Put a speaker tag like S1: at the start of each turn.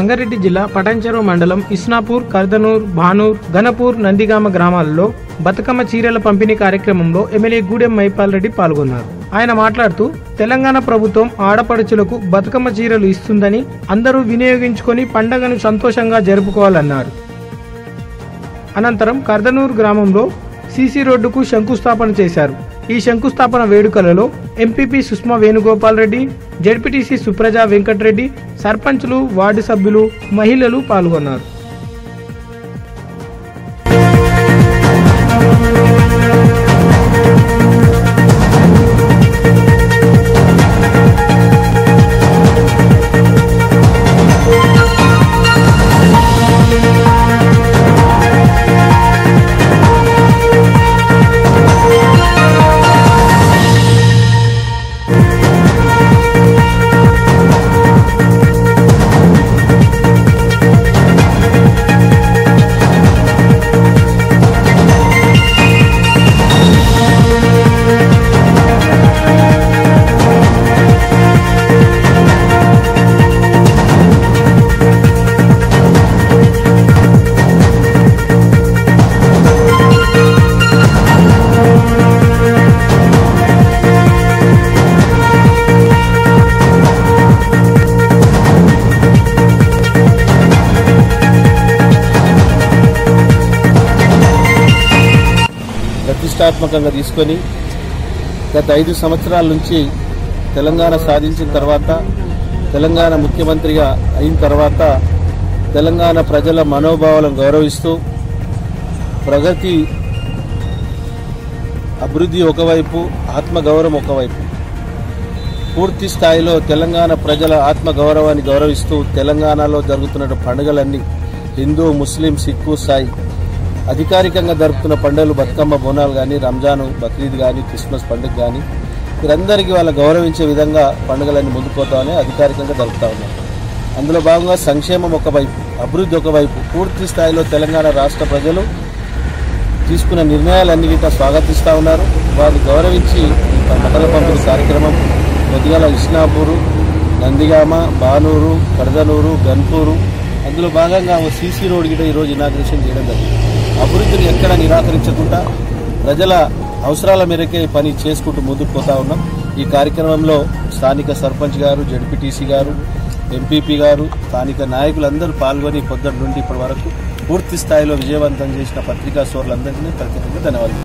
S1: సంగారెడ్డి జిల్లా పటాన్చెరు మండలం ఇస్నాపూర్ కర్దనూర్ భానూర్ ఘనపూర్ నందిగామ గ్రామాలలో బతుకమ్మ చీరల పంపిణీ కార్యక్రమంలో ఎమ్మెల్యే గూడెం మైపాల్ రెడ్డి పాల్గొన్నారు ఆయన మాట్లాడుతూ తెలంగాణ ప్రభుత్వం ఆడపడుచులకు బతుకమ్మ చీరలు ఇస్తుందని అందరూ వినియోగించుకొని పండగను సంతోషంగా జరుపుకోవాలన్నారు అనంతరం కర్దనూర్ గ్రామంలో సీసీ రోడ్డుకు శంకుస్థాపన చేశారు ఈ శంకుస్థాపన వేడుకలలో ఎంపీపీ సుష్మా వేణుగోపాల్ రెడ్డి జడ్పీటీసీ సుప్రజ వెంకటరెడ్డి సర్పంచ్లు వార్డు సభ్యులు మహిళలు పాల్గొన్నారు
S2: ప్రతిష్టాత్మకంగా తీసుకొని గత ఐదు సంవత్సరాల నుంచి తెలంగాణ సాధించిన తర్వాత తెలంగాణ ముఖ్యమంత్రిగా అయిన తర్వాత తెలంగాణ ప్రజల మనోభావాలను గౌరవిస్తూ ప్రగతి అభివృద్ధి ఒకవైపు ఆత్మగౌరవం ఒకవైపు పూర్తి స్థాయిలో తెలంగాణ ప్రజల ఆత్మగౌరవాన్ని గౌరవిస్తూ తెలంగాణలో జరుగుతున్న పండుగలన్నీ హిందూ ముస్లిం సిక్కు సాయి అధికారికంగా జరుపుతున్న పండుగలు బతుకమ్మ బోనాలు కానీ రంజాను బక్రీద్ కానీ క్రిస్మస్ పండుగ కానీ వీరందరికీ వాళ్ళ గౌరవించే విధంగా పండుగలన్నీ ముందుకోతామని అధికారికంగా జరుపుతా ఉన్నారు అందులో భాగంగా సంక్షేమం ఒకవైపు అభివృద్ధి ఒకవైపు పూర్తి స్థాయిలో తెలంగాణ రాష్ట్ర ప్రజలు తీసుకున్న నిర్ణయాలన్నీ గిట్ట స్వాగతిస్తూ ఉన్నారు వారిని గౌరవించి ఈ మటల పంపిణీ కార్యక్రమం కొద్దిగాల ఇస్నాపూరు నందిగామ బానూరు కడదనూరు గన్పూరు అందులో భాగంగా ఓ సీసీ రోడ్ గిట్ట ఈరోజు ఇనాగ్రేషన్ చేయడం జరిగింది అభివృద్ధిని ఎక్కడ నిరాకరించకుండా ప్రజల అవసరాల మేరకే ఈ పని చేసుకుంటూ ముందుకు పోతా ఉన్నాం ఈ కార్యక్రమంలో స్థానిక సర్పంచ్ గారు జడ్పీటీసీ గారు ఎంపీపీ గారు స్థానిక నాయకులందరూ పాల్గొని పొద్దున్న నుండి ఇప్పటి వరకు పూర్తి స్థాయిలో విజయవంతం చేసిన పత్రికా సోర్లందరినీ ప్రత్యేకంగా ధన్యవాదాలు